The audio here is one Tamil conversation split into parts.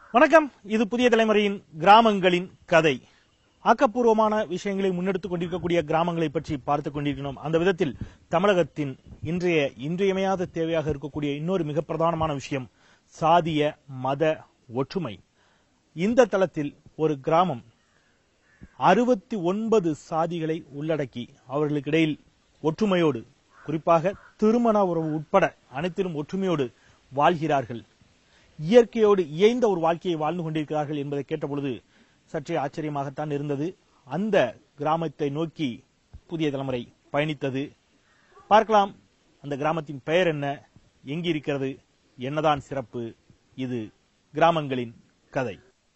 வணக்கம் இது புதிய தலைமுறையின் கிராமங்களின் கதை ஆக்கப்பூர்வமான விஷயங்களை முன்னெடுத்துக் கொண்டிருக்கக்கூடிய கிராமங்களை பற்றி பார்த்துக் கொண்டிருக்கிறோம் அந்த விதத்தில் தமிழகத்தின் இன்றைய இன்றியமையாத தேவையாக இருக்கக்கூடிய இன்னொரு மிக பிரதானமான விஷயம் சாதிய மத ஒற்றுமை இந்த தளத்தில் ஒரு கிராமம் அறுபத்தி ஒன்பது சாதிகளை உள்ளடக்கி அவர்களுக்கிடையில் ஒற்றுமையோடு குறிப்பாக திருமண உறவு உட்பட அனைத்திலும் ஒற்றுமையோடு வாழ்கிறார்கள் இயற்கையோடு இயைந்த ஒரு வாழ்க்கையை வாழ்ந்து கொண்டிருக்கிறார்கள் என்பதை கேட்டபொழுது சற்றே ஆச்சரியமாகத்தான் இருந்தது அந்த கிராமத்தை நோக்கி புதிய தலைமுறை பயணித்தது பார்க்கலாம் அந்த கிராமத்தின் பெயர் என்ன எங்கு இருக்கிறது என்னதான் சிறப்பு இது கிராமங்களின் கதை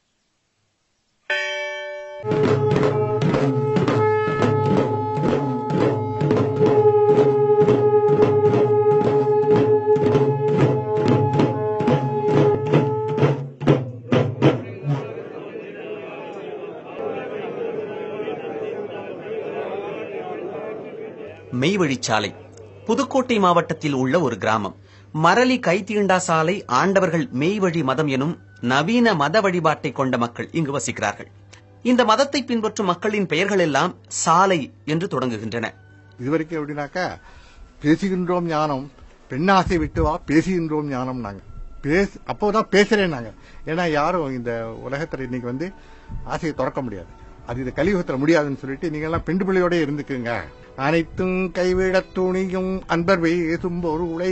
மெய்வழிச்சாலை புதுக்கோட்டை மாவட்டத்தில் உள்ள ஒரு கிராமம் மரளி கைத்தீண்டா சாலை ஆண்டவர்கள் மெய்வழி மதம் எனும் நவீன மத வழிபாட்டை கொண்ட மக்கள் இங்கு வசிக்கிறார்கள் இந்த மதத்தை பின்பற்றும் மக்களின் பெயர்கள் எல்லாம் சாலை என்று தொடங்குகின்றன இதுவரைக்கும் எப்படின்னாக்கா பேசுகின்றோம் ஞானம் பெண்ணாசை விட்டு வா பேசுகின்றோம் ஞானம் நாங்க பேச அப்போதான் பேசுறேன் நாங்க ஏன்னா யாரும் இந்த உலகத்துல இன்னைக்கு வந்து ஆசையை திறக்க முடியாது அது இந்த கலியுகத்துல முடியாதுன்னு சொல்லிட்டு நீங்க எல்லாம் பெண்டு பிள்ளையோட இருந்துக்குங்க அனைத்தும் கைவிடத் துணியும் அன்பர் பேசும் பொருளை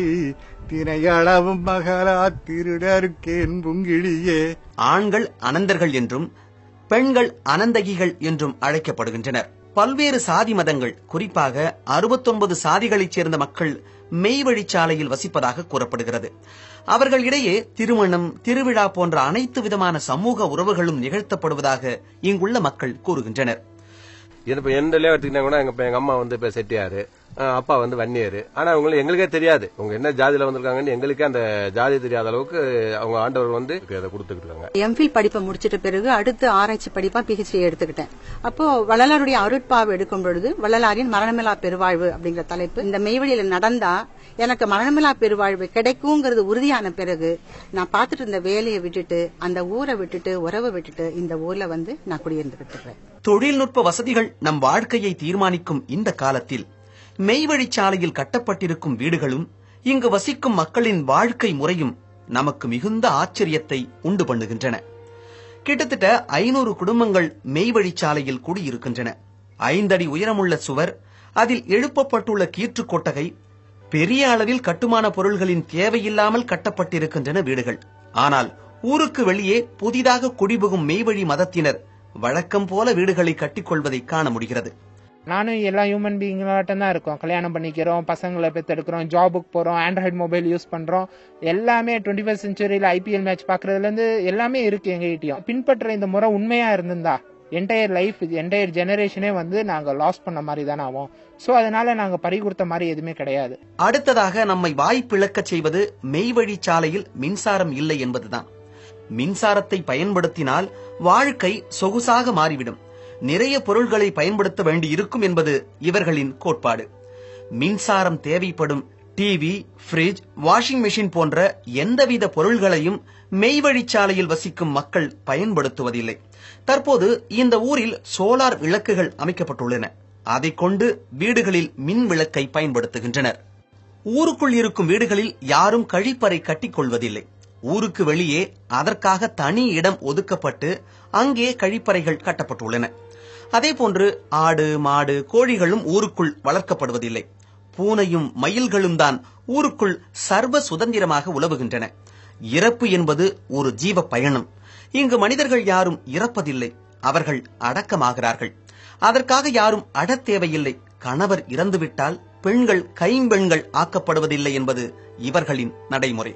தினையளவும் மகளா திருடருக்கேன் புங்கிழியே ஆண்கள் அனந்தர்கள் என்றும் பெண்கள் அனந்தகிகள் என்றும் அழைக்கப்படுகின்றனர் பல்வேறு சாதி மதங்கள் குறிப்பாக அறுபத்தொன்பது சாதிகளைச் சேர்ந்த மக்கள் மெய்வழிச்சாலையில் வசிப்பதாக கூறப்படுகிறது அவர்கள் இடையே திருமணம் திருவிழா போன்ற அனைத்து விதமான சமூக உறவுகளும் நிகழ்த்தப்படுவதாக இங்குள்ள மக்கள் கூறுகின்றனர் இப்ப என்னலே எடுத்துக்கிட்டா கூட எங்க எங்க அம்மா வந்து இப்ப செட்டியாரு அஹ் அப்பா வந்து வன்னியரு ஆனா அவங்களுக்கு எங்களுக்கே தெரியாது அவங்க என்ன ஜாதியில வந்திருக்காங்கன்னு எங்களுக்கே அந்த ஜாதி தெரியாத அளவுக்கு அவங்க ஆண்டவர் வந்து அதை கொடுத்துக்கிட்டு இருக்காங்க எம்ஃபில் படிப்பை முடிச்சிட்ட பிறகு அடுத்து ஆராய்ச்சி படிப்பா பிஹெச்டி எடுத்துக்கிட்டேன் அப்போ வள்ளலாருடைய அருட்பாவை எடுக்கும் பொழுது வள்ளலாரின் மரணமில்லா பெருவாழ்வு அப்படிங்கிற தலைப்பு இந்த மெய்வழியில நடந்தா எனக்கு மரணமில்லா பெருவாழ்வு கிடைக்குங்கிறது உறுதியான பிறகு நான் பார்த்துட்டு இருந்த வேலையை விட்டுட்டு அந்த ஊரை விட்டுட்டு உறவை விட்டுட்டு இந்த ஊர்ல வந்து நான் குடியிருந்துகிட்டு இருக்கேன் தொழில்நுட்ப வசதிகள் நம் வாழ்க்கையை தீர்மானிக்கும் இந்த காலத்தில் மெய்வழிச்சாலையில் கட்டப்பட்டிருக்கும் வீடுகளும் இங்கு வசிக்கும் மக்களின் வாழ்க்கை முறையும் நமக்கு மிகுந்த ஆச்சரியத்தை உண்டு பண்ணுகின்றன கிட்டத்தட்ட ஐநூறு குடும்பங்கள் மெய்வழிச்சாலையில் குடியிருக்கின்றன ஐந்தடி உயரமுள்ள சுவர் அதில் எழுப்பப்பட்டுள்ள கீற்று கொட்டகை பெரிய அளவில் கட்டுமான பொருள்களின் தேவையில்லாமல் கட்டப்பட்டிருக்கின்றன வீடுகள் ஆனால் ஊருக்கு வெளியே புதிதாக குடிபுகும் மெய்வழி மதத்தினர் வழக்கம் போல வீடுகளை கட்டிக்கொள்வதை காண முடிகிறது நானும் எல்லா ஹியூமன் பீயிங்களாட்டம் தான் இருக்கோம் கல்யாணம் பண்ணிக்கிறோம் பசங்களை பெற்றெடுக்கிறோம் ஜாபுக்கு போறோம் ஆண்ட்ராய்டு மொபைல் யூஸ் பண்றோம் எல்லாமே டுவெண்ட்டி ஃபர்ஸ்ட் செஞ்சுரியில் ஐபிஎல் மேட்ச் பாக்குறதுல இருந்து எல்லாமே இருக்கு எங்ககிட்டயும் பின்பற்ற இந்த முறை உண்மையா இருந்திருந்தா என்டையர் லைஃப் என்டையர் ஜெனரேஷனே வந்து நாங்க லாஸ் பண்ண மாதிரி தானே ஆகும் ஸோ அதனால நாங்க பறி கொடுத்த மாதிரி எதுவுமே கிடையாது அடுத்ததாக நம்மை வாய்ப்பிழக்கச் செய்வது மெய்வழிச்சாலையில் மின்சாரம் இல்லை என்பதுதான் மின்சாரத்தை பயன்படுத்தினால் வாழ்க்கை சொகுசாக மாறிவிடும் நிறைய பொருள்களை பயன்படுத்த வேண்டி இருக்கும் என்பது இவர்களின் கோட்பாடு மின்சாரம் தேவைப்படும் டிவி ஃப்ரிட்ஜ் வாஷிங் மெஷின் போன்ற எந்தவித பொருள்களையும் மெய்வழிச்சாலையில் வசிக்கும் மக்கள் பயன்படுத்துவதில்லை தற்போது இந்த ஊரில் சோலார் விளக்குகள் அமைக்கப்பட்டுள்ளன அதைக் கொண்டு வீடுகளில் மின் விளக்கை பயன்படுத்துகின்றனர் ஊருக்குள் இருக்கும் வீடுகளில் யாரும் கழிப்பறை கட்டிக் கொள்வதில்லை ஊருக்கு வெளியே அதற்காக தனி இடம் ஒதுக்கப்பட்டு அங்கே கழிப்பறைகள் கட்டப்பட்டுள்ளன அதேபோன்று ஆடு மாடு கோழிகளும் ஊருக்குள் வளர்க்கப்படுவதில்லை பூனையும் மயில்களும் தான் ஊருக்குள் சர்வ சுதந்திரமாக உலவுகின்றன இறப்பு என்பது ஒரு ஜீவ பயணம் இங்கு மனிதர்கள் யாரும் இறப்பதில்லை அவர்கள் அடக்கமாகிறார்கள் அதற்காக யாரும் அடத் தேவையில்லை கணவர் இறந்துவிட்டால் பெண்கள் கைம்பெண்கள் ஆக்கப்படுவதில்லை என்பது இவர்களின் நடைமுறை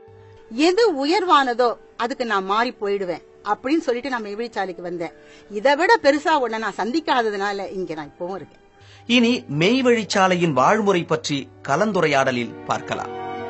எது உயர்வானதோ அதுக்கு நான் மாறி போயிடுவேன் அப்படின்னு சொல்லிட்டு நான் மெய்வழிச்சாலைக்கு வந்தேன் இதை விட பெருசா ஒண்ண நான் சந்திக்காததுனால இங்க நான் இப்பவும் இருக்கேன் இனி மெய்வழிச்சாலையின் வாழ்முறை பற்றி கலந்துரையாடலில் பார்க்கலாம்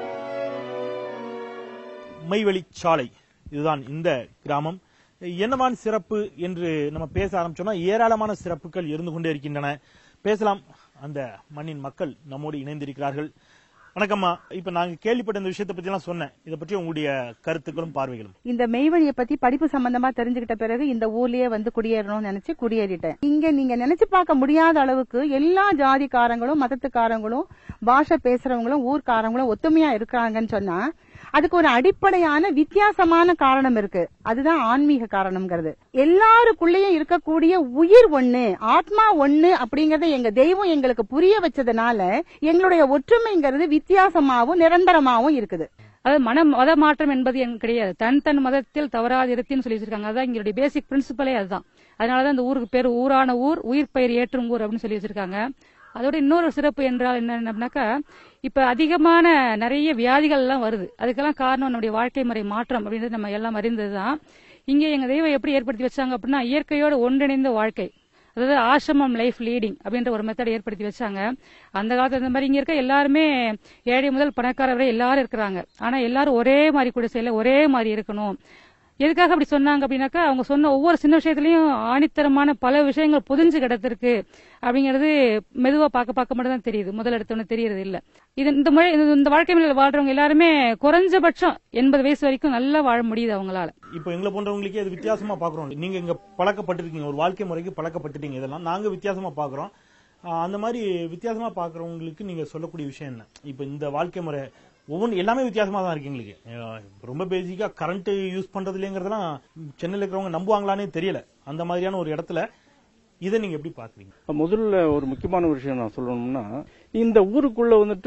மைவெளி சாலை இதுதான் இந்த கிராமம் என்னவான் சிறப்பு என்று நம்ம பேச ஆரம்பிச்சோம்னா ஏராளமான சிறப்புகள் இருந்து கொண்டே இருக்கின்றன பேசலாம் அந்த மண்ணின் மக்கள் நம்மோடு இணைந்திருக்கிறார்கள் வணக்கம்மா இப்ப நாங்க கேள்விப்பட்ட இந்த விஷயத்தை பத்தி எல்லாம் சொன்னேன் இதை பற்றி உங்களுடைய கருத்துக்களும் பார்வைகளும் இந்த மெய்வழியை பத்தி படிப்பு சம்பந்தமா தெரிஞ்சுக்கிட்ட பிறகு இந்த ஊர்லயே வந்து குடியேறணும்னு நினைச்சு குடியேறிட்டேன் இங்க நீங்க நினைச்சு பார்க்க முடியாத அளவுக்கு எல்லா ஜாதிக்காரங்களும் மதத்துக்காரங்களும் பாஷை பேசுறவங்களும் ஊர்க்காரங்களும் ஒத்துமையா இருக்கிறாங்கன்னு சொன்னா அதுக்கு ஒரு அடிப்படையான வித்தியாசமான காரணம் இருக்கு அதுதான் ஆன்மீக காரணம்ங்கிறது எல்லாருக்குள்ளேயும் இருக்கக்கூடிய உயிர் ஒண்ணு ஆத்மா ஒண்ணு அப்படிங்கறத எங்க தெய்வம் எங்களுக்கு புரிய வச்சதுனால எங்களுடைய ஒற்றுமைங்கிறது வித்தியாசமாவும் நிரந்தரமாவும் இருக்குது அது மன மத மாற்றம் என்பது எனக்கு கிடையாது தன் தன் மதத்தில் தவறாதிருத்தின்னு சொல்லி வச்சிருக்காங்க அதான் எங்களுடைய பேசிக் பிரின்சிபலே அதுதான் அதனாலதான் இந்த ஊருக்கு பேர் ஊரான ஊர் உயிர் பெயர் ஏற்றும் ஊர் அப்படின்னு சொல்லி வச்சிருக்காங்க அதோட இன்னொரு சிறப்பு என்றால் என்ன அப்படின்னாக்கா இப்ப அதிகமான நிறைய வியாதிகள் எல்லாம் வருது அதுக்கெல்லாம் காரணம் நம்முடைய வாழ்க்கை முறை மாற்றம் அப்படின்றது நம்ம எல்லாம் அறிந்ததுதான் இங்க எங்க தெய்வம் எப்படி ஏற்படுத்தி வச்சாங்க அப்படின்னா இயற்கையோடு ஒன்றிணைந்த வாழ்க்கை அதாவது ஆசிரமம் லைஃப் லீடிங் அப்படின்ற ஒரு மெத்தட் ஏற்படுத்தி வச்சாங்க அந்த காலத்துல இந்த மாதிரி இங்க இருக்க எல்லாருமே ஏழை முதல் பணக்காரர் வரை எல்லாரும் இருக்கிறாங்க ஆனா எல்லாரும் ஒரே மாதிரி கூட செய்யல ஒரே மாதிரி இருக்கணும் எதுக்காக அப்படி சொன்னாங்க அப்படின்னாக்கா அவங்க சொன்ன ஒவ்வொரு சின்ன விஷயத்திலயும் ஆணித்தரமான பல விஷயங்கள் புதிஞ்சு கிடத்திருக்கு அப்படிங்கிறது மெதுவா பார்க்க பார்க்க மட்டும் தான் தெரியுது முதல் எடுத்தோன்னு தெரியறது இல்ல இது இந்த முறை இந்த- இந்த வாழ்க்கை முறையில் வாழ்றவங்க எல்லாருமே குறைஞ்சபட்சம் எண்பது வயசு வரைக்கும் நல்லா வாழ முடியுது அவங்களால இப்போ எங்களை போன்றவங்களுக்கே அது வித்தியாசமா பாக்குறோம் நீங்க இங்க பழக்கப்பட்டிருக்கீங்க ஒரு வாழ்க்கை முறைக்கு பழக்கப்பட்டுட்டீங்க இதெல்லாம் நாங்க வித்தியாசமா பாக்குறோம் ஆஹ் அந்த மாதிரி வித்தியாசமா பாக்குறவங்களுக்கு நீங்க சொல்லக்கூடிய விஷயம் என்ன இப்போ இந்த வாழ்க்கை முறை ஒவ்வொன்று எல்லாமே வித்தியாசமா தான் இருக்கு எங்களுக்கு ஆஹ் ரொம்ப பேசிக்கா கரண்ட் யூஸ் பண்றதுலங்கிறதெல்லாம் சென்னையில் இருக்கிறவங்க நம்புவாங்களானே தெரியல அந்த மாதிரியான ஒரு இடத்துல இதை நீங்க எப்படி பாக்குறீங்க முதல்ல ஒரு முக்கியமான ஒரு விஷயம் நான் சொல்லணும்னா இந்த ஊருக்குள்ள வந்துட்டு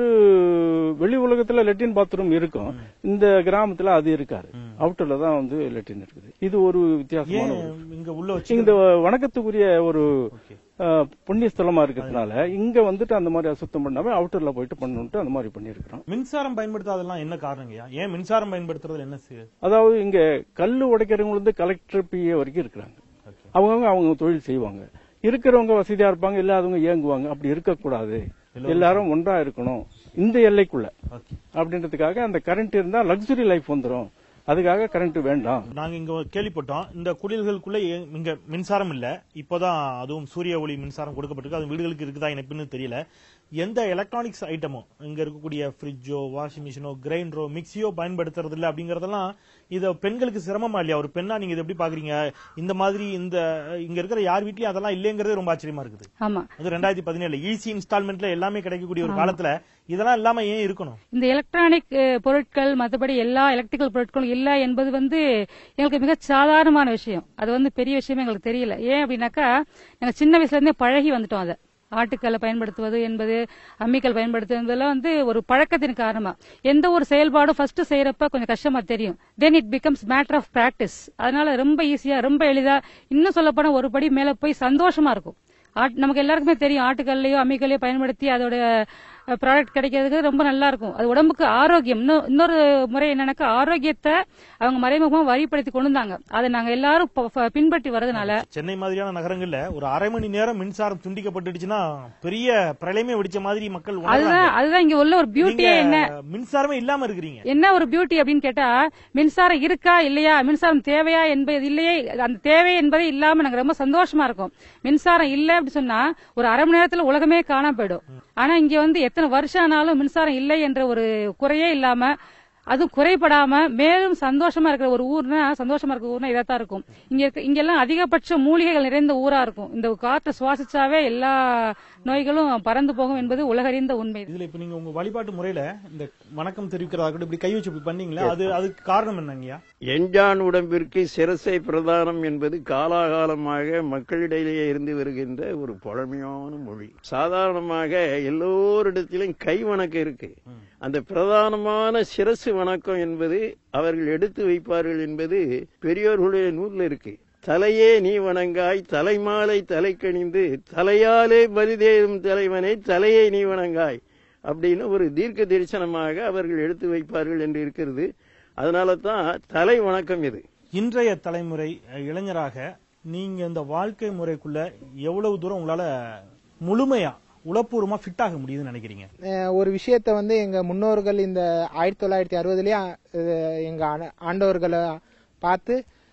வெளி உலகத்துல லெட்டின் பாத்ரூம் இருக்கும் இந்த கிராமத்துல அது இருக்காது அவுட்டர்ல தான் வந்து லெட்டின் இருக்குது இது ஒரு வித்தியாசமான ஏன் ஒரு இங்க உள்ள வச்சு இந்த வணக்கத்துக்குரிய ஒரு அஹ், புண்ணிய ஸ்தலமா இருக்கிறதுனால இங்க வந்துட்டு அந்த மாதிரி அசுத்தம் பண்ணாம அவுட்டர்ல போயிட்டு பண்ணணும்ட்டு அந்த மாதிரி பண்ணிருக்கிறோம் மின்சாரம் பயன்படுத்தாதெல்லாம் என்ன காரணங்கய்யா ஏன் மின்சாரம் பயன்படுத்துறதுல என்ன செய்யுது அதாவது இங்க கல்லு உடைக்கிறவங்க வந்து கலெக்டர் பிஏ வரைக்கும் இருக்கிறாங்க அவங்கவங்க அவங்க தொழில் செய்வாங்க இருக்கிறவங்க வசதியா இருப்பாங்க இல்லாதவங்க இயங்குவாங்க அப்படி இருக்கக்கூடாது எல்லாரும் ஒன்றா இருக்கணும் இந்த எல்லைக்குள்ள ஓகே அப்படின்றதுக்காக அந்த கரண்ட் இருந்தா லக்ஸுரி லைஃப் வந்துரும் அதுக்காக கரண்ட் வேண்டாம் நாங்க இங்க கேள்விப்பட்டோம் இந்த குடில்களுக்குள்ள ஏ- இங்க மின்சாரம் இல்ல இப்போதான் அதுவும் சூரிய ஒளி மின்சாரம் கொடுக்கப்பட்டிருக்கு அது வீடுகளுக்கு இருக்குதா இணைப்புன்னு தெரியல எந்த எலக்ட்ரானிக்ஸ் ஐட்டமும் இங்க இருக்கக்கூடிய ஃப்ரிட்ஜோ வாஷிங் மிஷினோ கிரைண்டரோ மிக்சியோ பயன்படுத்துறது இல்ல அப்படிங்கறதெல்லாம் இத பெண்களுக்கு சிரமமா இல்லையா ஒரு பெண்ணா நீங்க இதை எப்படி பாக்குறீங்க இந்த மாதிரி இந்த இங்க இருக்கிற யார் வீட்லயும் அதெல்லாம் இல்லைங்கிறது ரொம்ப ஆச்சரியமா இருக்குது ஆமா அது ரெண்டாயிரத்தி பதினேழு ஈஸி இன்ஸ்டால்மெண்ட்ல எல்லாமே கிடைக்கக்கூடிய ஒரு காலத்துல இதெல்லாம் இல்லாம ஏன் இருக்கணும் இந்த எலக்ட்ரானிக் அஹ், பொருட்கள் மற்றபடி எல்லா எலக்ட்ரிக்கல் பொருட்களும் இல்ல என்பது வந்து எங்களுக்கு மிக சாதாரணமான விஷயம் அது வந்து பெரிய விஷயமே எங்களுக்கு தெரியல ஏன் அப்படின்னாக்கா நாங்க சின்ன வயசுல இருந்தே பழகி வந்துட்டோம் அதை ஆட்டுக்கல்லை பயன்படுத்துவது என்பது அம்மிக்கல் பயன்படுத்துவதெல்லாம் வந்து ஒரு பழக்கத்தின் காரணமா எந்த ஒரு செயல்பாடும் ஃபர்ஸ்ட் செய்யறப்ப கொஞ்சம் கஷ்டமா தெரியும் then it becomes matter of practice அதனால ரொம்ப ஈஸியா ரொம்ப எளிதா இன்னும் சொல்ல போனா ஒரு படி மேல போய் சந்தோஷமா இருக்கும் ஆட்- நமக்கு எல்லாருக்குமே தெரியும் ஆட்டுக்கல்லையோ அம்மிக்கல்லையோ பயன்படுத்தி அதோட ப்ராடக்ட் கிடைக்கிறதுக்கு ரொம்ப நல்லா இருக்கும் அது உடம்புக்கு ஆரோக்கியம் இன்னும் இன்னொரு முறை என்னன்னாக்கா ஆரோக்கியத்தை அவங்க மறைமுகமா வரிப்படுத்தி கொண்டு வந்தாங்க அதை நாங்க எல்லாரும் ப- ப- பின்பற்றி வரதுனால சென்னை மாதிரியான நகரங்கள்ல ஒரு அரை மணி நேரம் மின்சாரம் துண்டிக்கப்பட்டுடுச்சுன்னா பெரிய பிரளயமே வெடிச்ச மாதிரி மக்கள் அதுதான் உணர்றாங்க. அதுதான் இங்க உள்ள ஒரு பியூட்டியே நீங்க என்ன மின்சாரமே இல்லாம இருக்கிறீங்க என்ன ஒரு பியூட்டி அப்படின்னு கேட்டா மின்சாரம் இருக்கா இல்லையா மின்சாரம் தேவையா என்பது இல்லையே அந்த தேவை என்பதே இல்லாம நாங்க ரொம்ப சந்தோஷமா இருக்கோம் மின்சாரம் இல்ல அப்படி சொன்னா ஒரு அரை மணி நேரத்துல உலகமே காணாம போயிடும் ஆனா இங்க வந்து எத்தனை வருஷம் ஆனாலும் மின்சாரம் இல்லை என்ற ஒரு குறையே இல்லாம அதுவும் குறைபடாம மேலும் சந்தோஷமா இருக்கிற ஒரு ஊர்னா சந்தோஷமா இருக்கிற ஊர்னா இதாத்தான் இருக்கும் இங்க இருக்க இங்க எல்லாம் அதிகபட்ச மூலிகைகள் நிறைந்த ஊரா இருக்கும் இந்த காற்றை சுவாசிச்சாவே எல்லா நோய்களும் பறந்து போகும் என்பது உலகறிந்த உண்மை இதுல இப்ப நீங்க உங்க வழிபாட்டு முறையில இந்த வணக்கம் தெரிவிக்கிறதா கூட இப்படி கை வச்சு இப்படி பண்ணீங்களா அது அதுக்கு காரணம் என்னங்கய்யா எஞ்சான் உடம்பிற்கு சிரசை பிரதானம் என்பது காலாகாலமாக மக்களிடையிலேயே இருந்து வருகின்ற ஒரு பழமையான மொழி சாதாரணமாக எல்லோரிடத்திலும் கை வணக்கம் இருக்கு அந்த பிரதானமான சிரசு வணக்கம் என்பது அவர்கள் எடுத்து வைப்பார்கள் என்பது பெரியோர்களுடைய நூல்ல இருக்கு தலையே நீ வணங்காய் தலைமாலை தலை கணிந்து தலையாலே பலிதேறும் தலைவனை தலையை நீ வணங்காய் அப்படின்னு ஒரு தீர்க்க தரிசனமாக அவர்கள் எடுத்து வைப்பார்கள் என்று இருக்கிறது அதனால தான் தலை வணக்கம் இது இன்றைய தலைமுறை அஹ், இளைஞராக நீங்க இந்த வாழ்க்கை முறைக்குள்ள எவ்வளவு தூரம் உங்களால முழுமையா உளப்பூர்வமா ஃபிட் ஆக முடியுதுன்னு நினைக்கிறீங்க அஹ் ஒரு விஷயத்த வந்து எங்க முன்னோர்கள் இந்த ஆயிரத்தி தொள்ளாயிரத்தி அறுபதுலயே அஹ், எங்க ஆன- ஆண்டவர்களை பார்த்து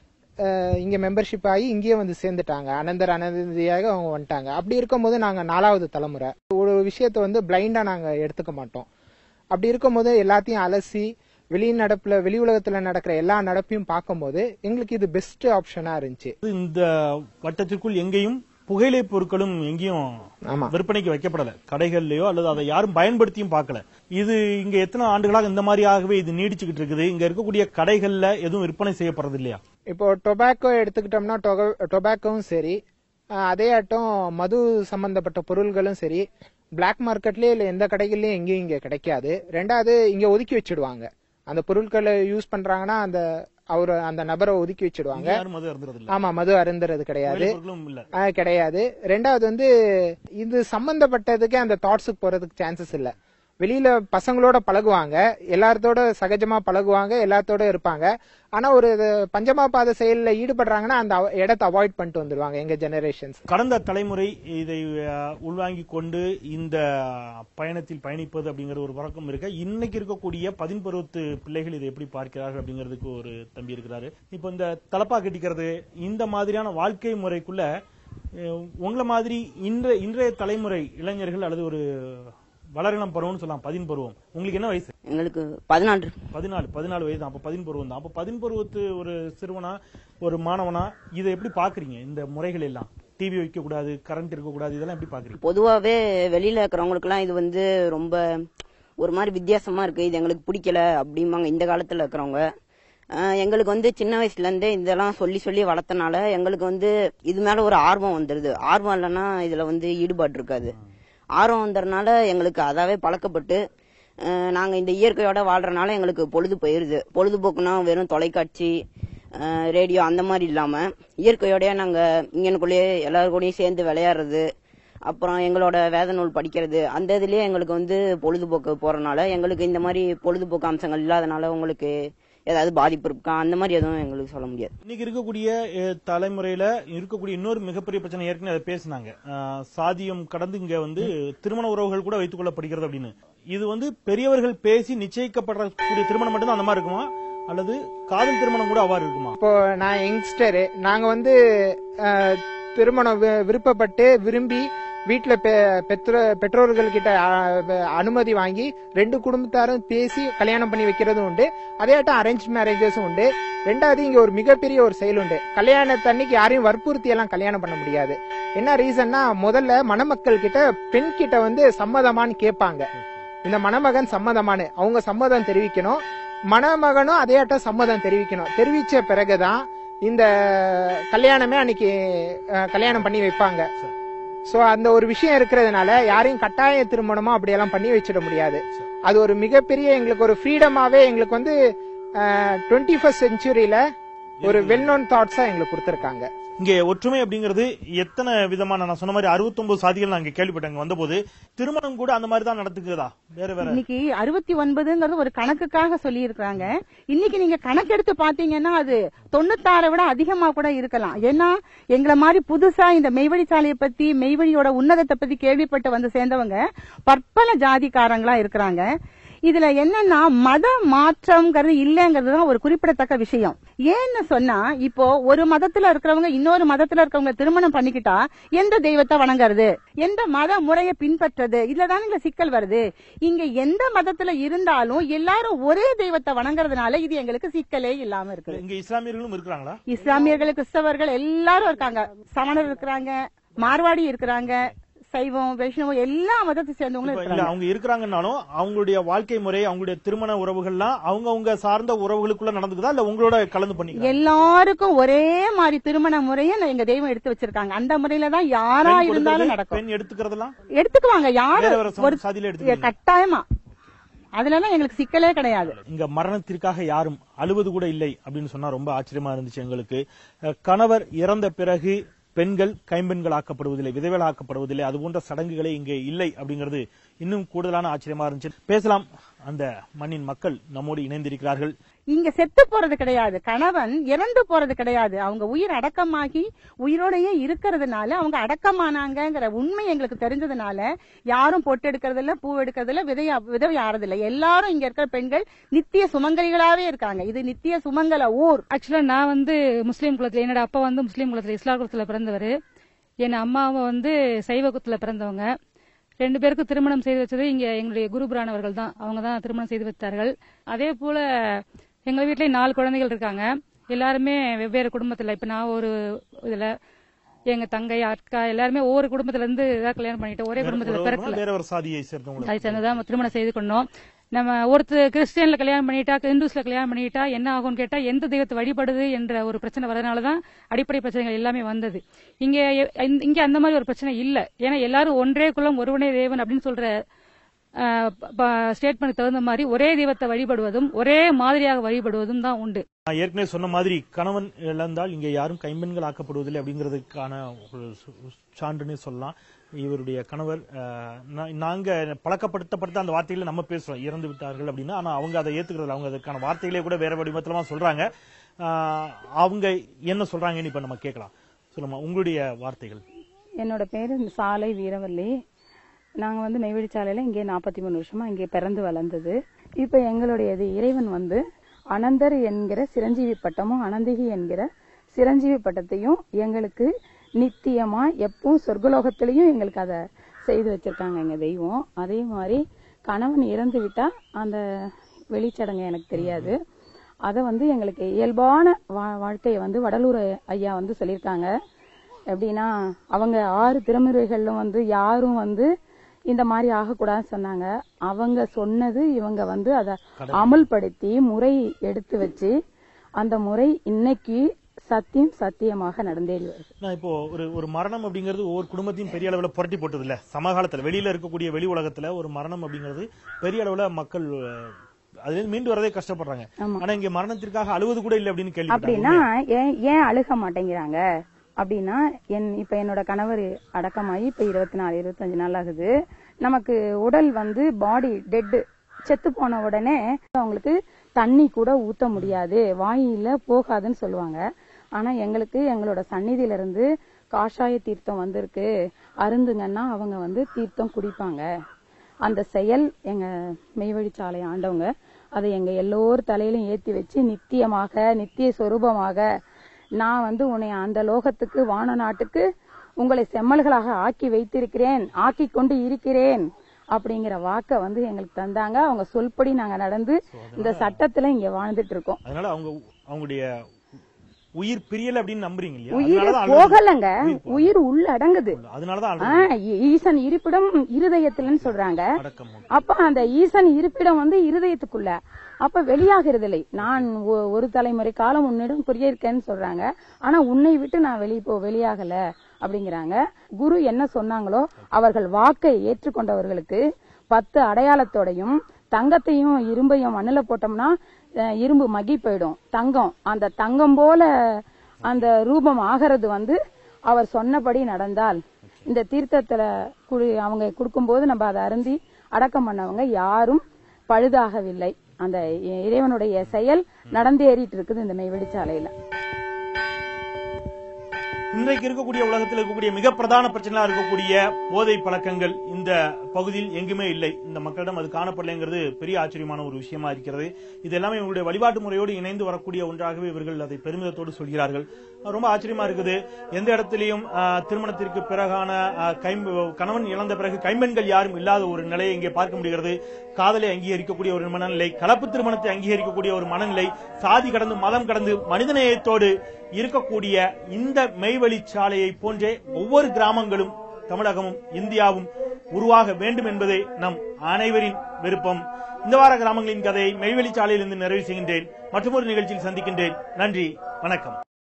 அஹ், இங்க மெம்பர்ஷிப் ஆகி இங்கேயே வந்து சேர்ந்துட்டாங்க அனந்தர் அனந்தியாக அவங்க வந்துட்டாங்க அப்படி இருக்கும்போது நாங்க நாலாவது தலைமுறை ஒரு விஷயத்த வந்து பிளைண்டா நாங்க எடுத்துக்க மாட்டோம் அப்படி இருக்கும்போது எல்லாத்தையும் அலசி வெளி நடப்புல வெளி உலகத்துல நடக்கிற எல்லா நடப்பையும் பார்க்கும்போது எங்களுக்கு இது பெஸ்ட் ஆப்ஷனா இருந்துச்சு இந்த வட்டத்திற்குள் எங்கேயும் புகையிலை பொருட்களும் எங்கேயும் ஆமா விற்பனைக்கு வைக்கப்படல கடைகள்லயோ அல்லது அதை யாரும் பயன்படுத்தியும் பார்க்கல இது இங்க எத்தனை ஆண்டுகளாக இந்த மாதிரியாகவே இது நீடிச்சுக்கிட்டு இருக்குது இங்க இருக்கக்கூடிய கடைகள்ல எதுவும் விற்பனை செய்யப்படுறது இல்லையா இப்போ டொபாக்கோ எடுத்துக்கிட்டோம்னா டொபாக்கோவும் சரி அஹ், அதே ஆட்டம் மது சம்பந்தப்பட்ட பொருள்களும் சரி பிளாக் மார்க்கெட்லயே இல்ல எந்த கடைகள்லயும் எங்கேயும் இங்க கிடைக்காது ரெண்டாவது இங்க ஒதுக்கி வச்சிடுவாங்க அந்த பொருட்களை யூஸ் பண்றாங்கன்னா அந்த அவர் அந்த நபரை ஒதுக்கி வச்சிடுவாங்க இங்க யாரும் மது அருந்துறது இல்ல ஆமா மது அருந்துறது கிடையாது புகையிலை பொருட்களும் இல்ல ஆ, கிடையாது ரெண்டாவது வந்து இது சம்பந்தப்பட்டதுக்கு அந்த தாட்ஸுக்கு போறதுக்கு சான்சஸ் இல்ல வெளியில பசங்களோட பழகுவாங்க எல்லாத்தோட சகஜமா பழகுவாங்க எல்லாத்தோட இருப்பாங்க ஆனா ஒரு இது பஞ்சமா பாத செயல்ல ஈடுபடுறாங்கன்னா அந்த அவ- இடத்தை அவாய்ட் பண்ணிட்டு வந்துருவாங்க எங்க ஜெனரேஷன்ஸ் கடந்த தலைமுறை இதை அஹ், உள்வாங்கிக் கொண்டு இந்த பயணத்தில் பயணிப்பது அப்படிங்கிற ஒரு வழக்கம் இருக்க இன்னைக்கு இருக்கக்கூடிய பதின்பருவத்து பிள்ளைகள் இதை எப்படி பார்க்கிறார்கள் அப்படிங்கிறதுக்கு ஒரு தம்பி இருக்கிறாரு இப்போ இந்த தலப்பா கட்டிக்கிறது இந்த மாதிரியான வாழ்க்கை முறைக்குள்ள அஹ், உங்களை மாதிரி இன்றைய இன்றைய தலைமுறை இளைஞர்கள் அல்லது ஒரு வளரினம் பருவம்னு சொல்லலாம் பதின் பருவம் உங்களுக்கு என்ன வயசு எங்களுக்கு பதினாலு பதினாலு பதினாலு வயது தான் அப்ப பதின் பருவம் தான் அப்ப பதின் பருவத்து ஒரு சிறுவனா ஒரு மாணவனா இதை எப்படி பாக்குறீங்க இந்த முறைகள் எல்லாம் டிவி வைக்க கூடாது கரண்ட் இருக்க கூடாது இதெல்லாம் எப்படி பாக்குறீங்க பொதுவாவே வெளியில இருக்கிறவங்களுக்குலாம் இது வந்து ரொம்ப ஒரு மாதிரி வித்தியாசமா இருக்கு இது எங்களுக்கு பிடிக்கல அப்படிம்பாங்க இந்த காலத்துல இருக்கிறவங்க ஆஹ் எங்களுக்கு வந்து சின்ன வயசுல இருந்தே இதெல்லாம் சொல்லி சொல்லி வளர்த்தனால எங்களுக்கு வந்து இது மேல ஒரு ஆர்வம் வந்துருது ஆர்வம் இல்லைன்னா இதுல வந்து ஈடுபாடு இருக்காது ஆர்வம் வந்ததுனால எங்களுக்கு அதாவே பழக்கப்பட்டு ஆஹ் நாங்க இந்த இயற்கையோட வாழ்றனால எங்களுக்கு பொழுது போயிருது பொழுதுபோக்குனா வெறும் தொலைக்காட்சி ஆஹ் ரேடியோ அந்த மாதிரி இல்லாம இயற்கையோடய நாங்க இங்கனுக்குள்ளேயே எல்லாரும் கூடயும் சேர்ந்து விளையாடுறது அப்புறம் எங்களோட வேத நூல் படிக்கிறது அந்த இதுலயே எங்களுக்கு வந்து பொழுதுபோக்கு போறனால எங்களுக்கு இந்த மாதிரி பொழுதுபோக்கு அம்சங்கள் இல்லாதனால உங்களுக்கு ஏதாவது பாதிப்பு இருக்கா அந்த மாதிரி எதுவும் எங்களுக்கு சொல்ல முடியாது இன்னைக்கு இருக்கக்கூடிய அஹ், தலைமுறையில இருக்கக்கூடிய இன்னொரு மிகப்பெரிய பிரச்சனை ஏற்கனவே அதை பேசினாங்க அஹ், சாதியம் கடந்து இங்க வந்து திருமண உறவுகள் கூட வைத்துக் கொள்ளப்படுகிறது அப்படின்னு இது வந்து பெரியவர்கள் பேசி நிச்சயிக்கப்படக்கூடிய திருமணம் மட்டும்தான் அந்த மாதிரி இருக்குமா அல்லது காதல் திருமணம் கூட அவ்வாறு இருக்குமா இப்போ நான் யங்ஸ்டரு நாங்க வந்து அஹ், திருமணம் வி- விருப்பப்பட்டு விரும்பி வீட்டுல பெற்ற பெற்றோர்கள் கிட்ட அஹ், அனுமதி வாங்கி ரெண்டு குடும்பத்தாரும் பேசி கல்யாணம் பண்ணி வைக்கிறதும் உண்டு அதே ஆட்டம் அரேஞ்ச் மேரேஜஸும் உண்டு ரெண்டாவது இங்க ஒரு மிகப்பெரிய ஒரு செயல் உண்டு கல்யாணத்தன்னைக்கு யாரையும் வற்புறுத்தி எல்லாம் கல்யாணம் பண்ண முடியாது என்ன ரீசன்னா முதல்ல மணமக்கள் கிட்ட பெண் கிட்ட வந்து சம்மதமான்னு கேட்பாங்க இந்த மணமகன் சம்மதமானு அவங்க சம்மதம் தெரிவிக்கணும் மணமகனும் அதே ஆட்டம் சம்மதம் தெரிவிக்கணும் தெரிவிச்ச பிறகுதான் இந்த கல்யாணமே அன்னைக்கு அஹ், கல்யாணம் பண்ணி வைப்பாங்க சோ அந்த ஒரு விஷயம் இருக்கிறதுனால யாரையும் கட்டாய திருமணமா அப்படியெல்லாம் பண்ணி வச்சிட முடியாது அது ஒரு மிகப்பெரிய எங்களுக்கு ஒரு ஃப்ரீடமாவே எங்களுக்கு வந்து டுவெண்ட்டி ஃபர்ஸ்ட் செஞ்சுரியில ஒரு வெல் நோன் தாட்ஸா எங்களுக்கு கொடுத்திருக்காங்க இங்கே ஒற்றுமை அப்படிங்கிறது எத்தனை விதமான நான் சொன்ன மாதிரி 69 சாதிகள் நான் இங்க கேள்விப்பட்டேன் வந்தபோது திருமணம் கூட அந்த மாதிரி தான் நடத்துக்கிறதா வேற வேற இன்னைக்கு அறுபத்தி ஒன்பதுங்கிறது ஒரு கணக்குக்காக சொல்லி இருக்காங்க இன்னைக்கு நீங்க கணக்கெடுத்து பாத்தீங்கன்னா அது தொண்ணூத்தாறை விட அதிகமா கூட இருக்கலாம் ஏன்னா எங்களை மாதிரி புதுசா இந்த மெய்வழிச்சாலையை பத்தி மெய்வழியோட உன்னதத்தை பத்தி கேள்விப்பட்டு வந்து சேர்ந்தவங்க பற்பல ஜாதிக்காரங்களா இருக்கிறாங்க இதுல என்னன்னா மத மாற்றம்ங்கிறது இல்லைங்கிறது தான் ஒரு குறிப்பிடத்தக்க விஷயம் ஏன்னு சொன்னா இப்போ ஒரு மதத்துல இருக்கிறவங்க இன்னொரு மதத்துல இருக்கிறவங்க திருமணம் பண்ணிக்கிட்டா எந்த தெய்வத்தை வணங்குறது எந்த மத முறையை பின்பற்றுறது இதுலதான் இங்க சிக்கல் வருது இங்க எந்த மதத்துல இருந்தாலும் எல்லாரும் ஒரே தெய்வத்தை வணங்குறதுனால இது எங்களுக்கு சிக்கலே இல்லாம இருக்கு இங்க இஸ்லாமியர்களும் இருக்கிறாங்களா இஸ்லாமியர்கள் கிறிஸ்தவர்கள் எல்லாரும் இருக்காங்க சமணர் இருக்கிறாங்க மார்வாடி இருக்கிறாங்க சைவம் வைஷ்ணவம் எல்லா மதத்தை சேர்ந்தவங்களும் இப்ப இல்ல இருக்கிறாங்க அவங்க இருக்கிறாங்கன்னாலும் அவங்களுடைய வாழ்க்கை முறை அவங்களுடைய திருமண உறவுகள்லாம் அவங்க அவங்க சார்ந்த உறவுகளுக்குள்ள நடந்துக்குதா இல்ல உங்களோட கலந்து பண்ணி எல்லாருக்கும் ஒரே மாதிரி திருமண முறையை நான் எங்க தெய்வம் எடுத்து வச்சிருக்காங்க அந்த முறையில தான் யாரா இருந்தாலும் நடக்கும் பெண் எடுத்துக்கிறதெல்லாம் எடுத்துக்குவாங்க யாரு வேற வேற சம- ஒரு சாதியில எடுத்துக்கிறீங்க கட்டாயமா அதுலலாம் எங்களுக்கு சிக்கலே கிடையாது இங்க மரணத்திற்காக யாரும் அழுவது கூட இல்லை அப்படின்னு சொன்னா ரொம்ப ஆச்சரியமா இருந்துச்சு எங்களுக்கு அஹ், கணவர் இறந்த பிறகு பெண்கள் கைம்பெண்கள் ஆக்கப்படுவதில்லை விதவைகள் ஆக்கப்படுவதில்லை அது போன்ற சடங்குகளே இங்கே இல்லை அப்படிங்கிறது இன்னும் கூடுதலான ஆச்சரியமா இருந்துச்சு பேசலாம் அந்த மண்ணின் மக்கள் நம்மோடு இணைந்திருக்கிறார்கள் இங்க செத்து போறது கிடையாது கணவன் இறந்து போறது கிடையாது அவங்க உயிர் அடக்கமாகி உயிரோடயே இருக்கிறதுனால அவங்க அடக்கமானாங்கங்கிற உண்மை எங்களுக்கு தெரிஞ்சதுனால யாரும் பொட்டு எடுக்கிறது இல்ல பூ எடுக்கிறது இல்ல விதை விதவை ஆறது இல்ல எல்லாரும் இங்க இருக்கிற பெண்கள் நித்திய சுமங்கலிகளாவே இருக்காங்க இது நித்திய சுமங்கல ஊர் ஆக்சுவலா நான் வந்து முஸ்லீம் குலத்துல என்னோட அப்பா வந்து முஸ்லீம் குலத்துல இஸ்லாம் குலத்துல பிறந்தவர் என் அம்மாவை வந்து சைவ குலத்துல பிறந்தவங்க ரெண்டு பேருக்கு திருமணம் செய்து வச்சது இங்க எங்களுடைய குருபுரானவர்கள் தான் அவங்க தான் திருமணம் செய்து வைத்தார்கள் அதே போல எங்க வீட்லயே நாலு குழந்தைகள் இருக்காங்க எல்லாருமே வெவ்வேறு குடும்பத்துல இப்ப நான் ஒரு இதுல எங்க தங்கை அக்கா எல்லாருமே ஒவ்வொரு குடும்பத்துல இருந்து ஏதாவது கல்யாணம் பண்ணிட்டு ஒரே குடும்பத்துல ஒரு- பிறக்கல வேற ஒரு சாதியை சேர்ந்தவங்க அதை சேர்ந்ததான் திருமணம் செய்து கொண்டோம் நம்ம ஒருத்தர் கிறிஸ்டியன்ல கல்யாணம் பண்ணிட்டா இந்துஸ்ல கல்யாணம் பண்ணிட்டா என்ன ஆகும்னு கேட்டா எந்த தெய்வத்தை வழிபடுது என்ற ஒரு பிரச்சனை வரதுனாலதான் அடிப்படை பிரச்சனைகள் எல்லாமே வந்தது இங்க இந்த- இங்க அந்த மாதிரி ஒரு பிரச்சனை இல்ல ஏன்னா எல்லாரும் ஒன்றே குலம் ஒருவனே தேவன் அப்படின்னு சொல்ற ஸ்டேட்மெண்ட் தகுந்த மாதிரி ஒரே தெய்வத்தை வழிபடுவதும் ஒரே மாதிரியாக வழிபடுவதும் தான் உண்டு நான் ஏற்கனவே சொன்ன மாதிரி கணவன் இழந்தால் இங்கே யாரும் கைம்பெண்கள் ஆக்கப்படுவதில்லை அப்படிங்கிறதுக்கான ஒரு சு- சான்றுன்னே சொல்லலாம் இவருடைய கணவர் அஹ், நா- நாங்க பழக்கப்படுத்தப்பட்ட அந்த வார்த்தைகளை நம்ம பேசுறோம் இறந்து விட்டார்கள் அப்படின்னா ஆனா அவங்க அதை ஏத்துக்கிறது அவங்க அதற்கான வார்த்தைகளே கூட வேற வடிவத்திலமா சொல்றாங்க அஹ், அவங்க என்ன சொல்றாங்கன்னு இப்ப நம்ம கேட்கலாம் சொல்லுமா உங்களுடைய வார்த்தைகள் என்னோட பேர் சாலை வீரவல்லி நாங்கள் வந்து மெய்வழி சாலையில் இங்கே நாற்பத்தி மூணு வருஷமா இங்கே பிறந்து வளர்ந்தது இப்போ எங்களுடையது இறைவன் வந்து அனந்தர் என்கிற சிரஞ்சீவி பட்டமும் அனந்திகி என்கிற சிரஞ்சீவி பட்டத்தையும் எங்களுக்கு நித்தியமா எப்பவும் சொர்க்கலோகத்திலையும் எங்களுக்கு அதை செய்து வச்சிருக்காங்க எங்க தெய்வம் அதே மாதிரி கணவன் இறந்து விட்டா அந்த வெளிச்சடங்கு எனக்கு தெரியாது அதை வந்து எங்களுக்கு இயல்பான வா- வாழ்க்கையை வந்து வடலூர் ஐயா வந்து சொல்லியிருக்காங்க எப்படின்னா அவங்க ஆறு திருமுறைகளிலும் வந்து யாரும் வந்து இந்த மாதிரி ஆகக்கூடாதுன்னு சொன்னாங்க அவங்க சொன்னது இவங்க வந்து அதை அமல்படுத்தி முறை எடுத்து வச்சு அந்த முறை இன்னைக்கு சத்தியம் சத்தியமாக நடந்தேறி வருது நான் இப்போ ஒரு ஒரு மரணம் அப்படிங்கிறது ஒவ்வொரு குடும்பத்தையும் பெரிய அளவுல புரட்டி போட்டது இல்ல சமகாலத்துல வெளியில இருக்கக்கூடிய வெளி உலகத்துல ஒரு மரணம் அப்படிங்கிறது பெரிய அளவுல மக்கள் அஹ், அதுல இருந்து மீண்டு வரதே கஷ்டப்படுறாங்க ஆமா. ஆனா இங்க மரணத்திற்காக அழுவது கூட இல்லை அப்படின்னு கேள்வி அப்படின்னா ஏன் ஏன் அழுக மாட்டேங்கிறாங்க அப்படின்னா என் இப்ப என்னோட கணவர் அடக்கமாகி இப்ப இருபத்தி நாலு இருபத்தஞ்சு நாள் ஆகுது நமக்கு உடல் வந்து பாடி டெட் செத்து போன உடனே அவங்களுக்கு தண்ணி கூட ஊத்த முடியாது வாயில போகாதுன்னு சொல்லுவாங்க ஆனா எங்களுக்கு எங்களோட சந்நிதியில இருந்து காஷாய தீர்த்தம் வந்திருக்கு அருந்துங்கன்னா அவங்க வந்து தீர்த்தம் குடிப்பாங்க அந்த செயல் எங்க மெய்வழிச்சாலை ஆண்டவங்க அதை எங்க எல்லோர் தலையிலும் ஏத்தி வச்சு நித்தியமாக நித்திய சொரூபமாக நான் வந்து உன்னை அந்த லோகத்துக்கு வான நாட்டுக்கு உங்களை செம்மல்களாக ஆக்கி வைத்திருக்கிறேன் ஆக்கி கொண்டு இருக்கிறேன் அப்படிங்கிற வாக்க வந்து எங்களுக்கு தந்தாங்க அவங்க சொல்படி நாங்க நடந்து இந்த சட்டத்துல இங்க வாழ்ந்துட்டு இருக்கோம் அதனால அவங்க அவங்களுடைய உயிர் பிரியல அப்படின்னு நம்புறீங்க இல்லையா உயிர் அதனாலதான் அழுது- போகலங்க உயிர் போகல. உயிர் உள்ள அடங்குது அதனாலதான் ஆ, அழுது. ஈ- ஈசன் இருப்பிடம் இருதயத்துலன்னு சொல்றாங்க அடக்கம் அப்ப அந்த ஈசன் இருப்பிடம் வந்து இருதயத்துக்குள்ள அப்ப வெளியாகிறது இல்லை நான் ஒ- ஒரு தலைமுறை காலம் உன்னிடம் புரியிருக்கேன்னு சொல்றாங்க ஆனா உன்னை விட்டு நான் வெளியே போ வெளியாகல அப்படிங்கிறாங்க குரு என்ன சொன்னாங்களோ அவர்கள் வாக்கை ஏற்றுக்கொண்டவர்களுக்கு பத்து அடையாளத்தோடையும் தங்கத்தையும் இரும்பையும் மண்ணுல போட்டோம்னா அஹ், இரும்பு மகி போயிடும் தங்கம் அந்த தங்கம் போல அந்த ரூபம் ஆகிறது வந்து அவர் சொன்னபடி நடந்தால் இந்த தீர்த்தத்துல குடி அவங்க கொடுக்கும்போது நம்ம அதை அருந்தி அடக்கம் பண்ணவங்க யாரும் பழுதாகவில்லை அந்த இ- இறைவனுடைய செயல் நடந்தேறிட்டு இருக்குது இந்த மெய்வெளிச்சாலையில இன்றைக்கு இருக்கக்கூடிய உலகத்தில் இருக்கக்கூடிய மிக பிரதான பிரச்சனையா இருக்கக்கூடிய போதை பழக்கங்கள் இந்த பகுதியில் எங்குமே இல்லை இந்த மக்களிடம் அது காணப்படலைங்கிறது பெரிய ஆச்சரியமான ஒரு விஷயமா இருக்கிறது இது எல்லாமே இவங்களுடைய வழிபாட்டு முறையோடு இணைந்து வரக்கூடிய ஒன்றாகவே இவர்கள் அதை பெருமிதத்தோடு சொல்கிறார்கள் அஹ் ரொம்ப ஆச்சரியமா இருக்குது எந்த இடத்திலையும் அஹ், திருமணத்திற்கு பிறகான அஹ், கைம்ப- கணவன் இழந்த பிறகு கைம்பெண்கள் யாரும் இல்லாத ஒரு நிலையை இங்கே பார்க்க முடிகிறது காதலை அங்கீகரிக்கக்கூடிய ஒரு மனநிலை கலப்பு திருமணத்தை அங்கீகரிக்கக்கூடிய ஒரு மனநிலை சாதி கடந்து மதம் கடந்து மனிதநேயத்தோடு இருக்கக்கூடிய இந்த மெய்வழி சாலையை போன்றே ஒவ்வொரு கிராமங்களும் தமிழகமும் இந்தியாவும் உருவாக வேண்டும் என்பதே நம் அனைவரின் விருப்பம் இந்த வார கிராமங்களின் கதையை மெய்வழி சாலையிலிருந்து நிறைவு செய்கின்றேன் மற்றொரு நிகழ்ச்சியில் சந்திக்கின்றேன் நன்றி வணக்கம்